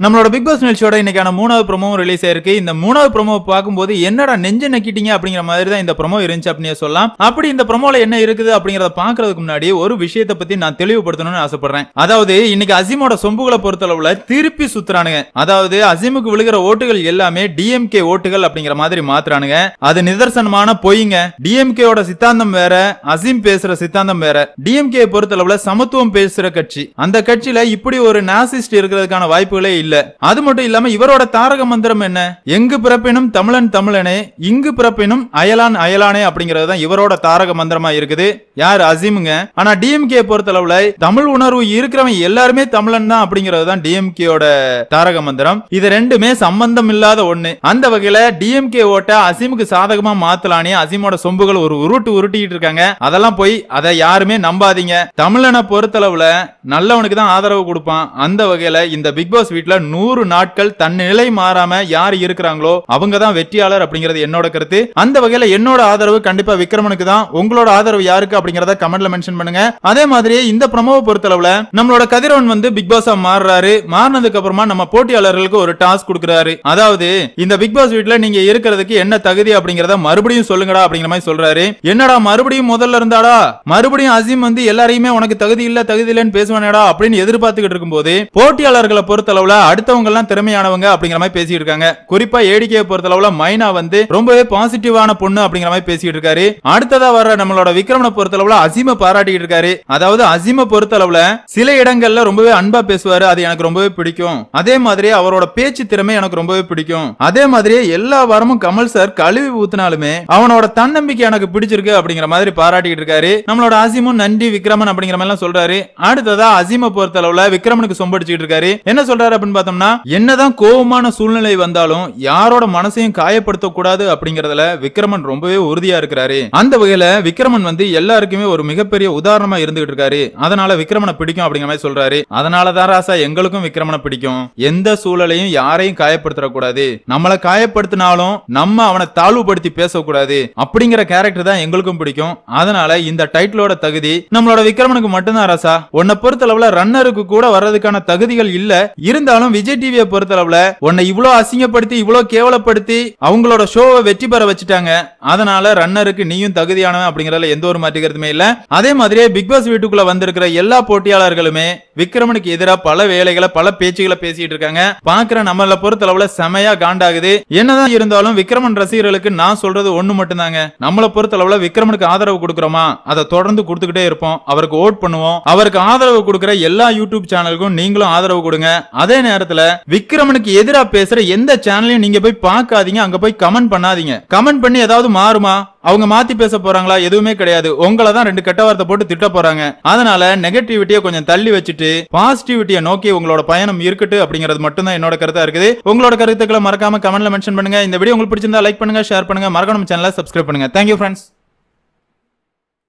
நம்மளோட big pass நிகழ்ச்சியோட இன்னைக்கான மூணாவது ப்ரோமோவும் ரிலீஸ் ஆயிருக்கு இந்த மூணாவது ப்ரோமோ பார்க்கும்போது என்னடா நெஞ்ச நக்கிட்டீங்க அப்படிங்கிற மாதிரி தான் இந்த ப்ரோமோ இருந்துச்சு அப்படின்னு சொல்லலாம் அப்படி இந்த ப்ரோமோல என்ன இருக்குது அப்படிங்கறத பாக்குறதுக்கு முன்னாடி ஒரு விஷயத்தை பத்தி நான் தெளிவுபடுத்தணும்னு ஆசைப்படுறேன் அதாவது இன்னைக்கு அசீமோட சொம்புகளை பொறுத்தளவுல திருப்பி சுத்துறானுங்க அதாவது அசீமுக்கு விழுகிற ஓட்டுகள் எல்லாமே டிஎம்கே ஓட்டுகள் அப்படிங்கிற மாதிரி மாத்துறானுங்க அது நிதர்சனமான பொய்ங்க டிஎம்கேவோட சித்தாந்தம் வேற அசீம் பேசுற சித்தாந்தம் வேற டிஎம்கே பொறுத்தளவுல சமத்துவம் பேசுற கட்சி அந்த கட்சியில இப்படி ஒரு நாசிஸ்ட் இருக்கிறதுக்கான வாய்ப்புகளே இல்ல அது மட்டும் இல்லாம இவரோட தாரக மந்திரம் என்ன எங்கு பிறப்பினும் தமிழன் தமிழனே இங்கு பிறப்பினும் அயலான் அயலானே அப்படிங்கிறது தான் இவரோட தாரக மந்திரமா இருக்குது யார் அசீமுங்க ஆனா டிஎம்கே பொறுத்தளவுல தமிழ் உணர்வு இருக்கிறவன் எல்லாருமே தமிழன் தான் அப்படிங்கிறது தான் டிஎம்கேயோட தாரக மந்திரம் இது ரெண்டுமே சம்பந்தம் இல்லாத ஒண்ணு அந்த வகையில டிஎம்கே ஓட்ட அசீமுக்கு சாதகமா மாத்தலானே அசீமோட சொம்புகள் ஒரு உருட்டு உருட்டிட்டு இருக்காங்க அதெல்லாம் போய் அதை யாருமே நம்பாதீங்க தமிழனை பொறுத்தளவுல நல்லவனுக்கு தான் ஆதரவு கொடுப்பான் அந்த வகையில இந்த பிக் பாஸ் வீட்ல நூறு நாட்கள் தன் நிலை மாறாம யார் இருக்கிறாங்களோ அவங்க தான் வெற்றியாளர் அப்படிங்கிறது என்னோட கருத்து அந்த வகையில என்னோட ஆதரவு கண்டிப்பா விக்ரமனுக்கு தான் உங்களோட ஆதரவு யாருக்கு அப்படிங்கறத கமெண்ட்ல மென்ஷன் பண்ணுங்க அதே மாதிரி இந்த ப்ரமோவை பொறுத்தளவுல நம்மளோட கதிரவன் வந்து பிக் பாஸா மாறுறாரு மாறினதுக்கு அப்புறமா நம்ம போட்டியாளர்களுக்கு ஒரு டாஸ்க் கொடுக்குறாரு அதாவது இந்த பிக் பாஸ் வீட்ல நீங்க இருக்கிறதுக்கு என்ன தகுதி அப்படிங்கறத மறுபடியும் சொல்லுங்கடா அப்படிங்கிற மாதிரி சொல்றாரு என்னடா மறுபடியும் முதல்ல இருந்தாடா மறுபடியும் அசீம் வந்து எல்லாரையுமே உனக்கு தகுதி இல்ல தகுதி இல்லன்னு பேசுவானேடா அப்படின்னு எதிர்பார்த்துக்கிட்டு இருக்கும்போது போட்டியாளர்களை பொறுத்தளவுல அடுத்தவங்க எல்லாம் திறமையானவங்க அப்படிங்கிற மாதிரி பேசிட்டு இருக்காங்க குறிப்பா ஏடிகே பொறுத்தளவுல மைனா வந்து ரொம்பவே பாசிட்டிவான பொண்ணு அப்படிங்கிற மாதிரி பேசிட்டு இருக்காரு அடுத்ததா வர நம்மளோட விக்ரமனை பொறுத்தளவுல அசீம பாராட்டிட்டு இருக்காரு அதாவது அசீம பொறுத்தளவுல சில இடங்கள்ல ரொம்பவே அன்பா பேசுவாரு அது எனக்கு ரொம்பவே பிடிக்கும் அதே மாதிரி அவரோட பேச்சு திறமை எனக்கு ரொம்பவே பிடிக்கும் அதே மாதிரி எல்லா வாரமும் கமல் சார் கழுவி ஊத்தினாலுமே அவனோட தன்னம்பிக்கை எனக்கு பிடிச்சிருக்கு அப்படிங்கிற மாதிரி பாராட்டிட்டு இருக்காரு நம்மளோட அசீமும் நன்றி விக்ரமன் அப்படிங்கிற மாதிரி எல்லாம் சொல்றாரு அடுத்ததா அசீம பொறுத்தளவுல விக்ரமனுக்கு சொம்படிச்சுட்டு இருக்காரு என்ன சொல்றாரு அப்படின்னு பார்த்தோம்னா என்னதான் கோபமான சூழ்நிலை வந்தாலும் யாரோட மனசையும் காயப்படுத்த கூடாது அப்படிங்கறதுல விக்ரமன் ரொம்பவே உறுதியா இருக்கிறாரு அந்த வகையில விக்ரமன் வந்து எல்லாருக்குமே ஒரு மிகப்பெரிய உதாரணமா இருந்துகிட்டு இருக்காரு அதனால விக்ரமனை பிடிக்கும் அப்படிங்கிற மாதிரி சொல்றாரு அதனாலதான் ராசா எங்களுக்கும் விக்ரமனை பிடிக்கும் எந்த சூழலையும் யாரையும் காயப்படுத்தக்கூடாது நம்மளை காயப்படுத்தினாலும் நம்ம அவனை தாழ்வுபடுத்தி பேசக்கூடாது அப்படிங்கிற கேரக்டர் தான் எங்களுக்கும் பிடிக்கும் அதனால இந்த டைட்டிலோட தகுதி நம்மளோட விக்ரமனுக்கு மட்டும்தான் ராசா உன்னை பொறுத்தளவுல ரன்னருக்கு கூட வர்றதுக்கான தகுதிகள் இல்ல இருந்தாலும் விஜய் டிவியை பொறுத்தளவுல உன்னை இவ்ளோ அசிங்கப்படுத்தி இவ்ளோ கேவலப்படுத்தி அவங்களோட ஷோவை வெற்றி பெற வச்சுட்டாங்க அதனால ரன்னருக்கு நீயும் தகுதியானவன் அப்படிங்கறதுல எந்த ஒரு மாற்று கருத்துமே இல்ல அதே மாதிரியே பிக் பாஸ் வீட்டுக்குள்ள வந்திருக்கிற எல்லா போட்டியாளர்களுமே விக்ரமனுக்கு எதிராக பல வேலைகளை பல பேச்சுகளை பேசிட்டு இருக்காங்க பாக்குற நம்மள பொறுத்தளவுல செமையா காண்டாகுது என்னதான் இருந்தாலும் விக்ரமன் ரசிகர்களுக்கு நான் சொல்றது ஒண்ணு மட்டும்தாங்க நம்மள பொறுத்தளவுல விக்ரமனுக்கு ஆதரவு கொடுக்கறோமா அதை தொடர்ந்து கொடுத்துக்கிட்டே இருப்போம் அவருக்கு ஓட் பண்ணுவோம் அவருக்கு ஆதரவு கொடுக்கிற எல்லா யூடியூப் சேனலுக்கும் நீங்களும் ஆதரவு கொடுங்க அதே நேரத்துல விக்ரமனுக்கு எதிரா பேசுற எந்த சேனலையும் நீங்க போய் பார்க்காதீங்க அங்க போய் கமெண்ட் பண்ணாதீங்க கமெண்ட் பண்ணி ஏதாவது மாறுமா அவங்க மாத்தி பேச போறாங்களா எதுவுமே கிடையாது உங்களை தான் ரெண்டு கெட்ட வார்த்தை போட்டு திட்ட போறாங்க அதனால நெகட்டிவிட்டியை கொஞ்சம் தள்ளி வச்சுட்டு பாசிட்டிவிட்டியை நோக்கி உங்களோட பயணம் இருக்கட்டு அப்படிங்கிறது மட்டும் தான் என்னோட கருத்தா இருக்குது உங்களோட கருத்துக்களை மறக்காம கமெண்ட்ல மென்ஷன் பண்ணுங்க இந்த வீடியோ உங்களுக்கு பிடிச்சிருந்தா லைக் பண்ணுங்க ஷேர் பண்ணுங்க மறக்காம சேனலை சப்ஸ்கிரைப் பண்ணுங்க தேங்க்யூ ஃப்ரெண்ட்ஸ்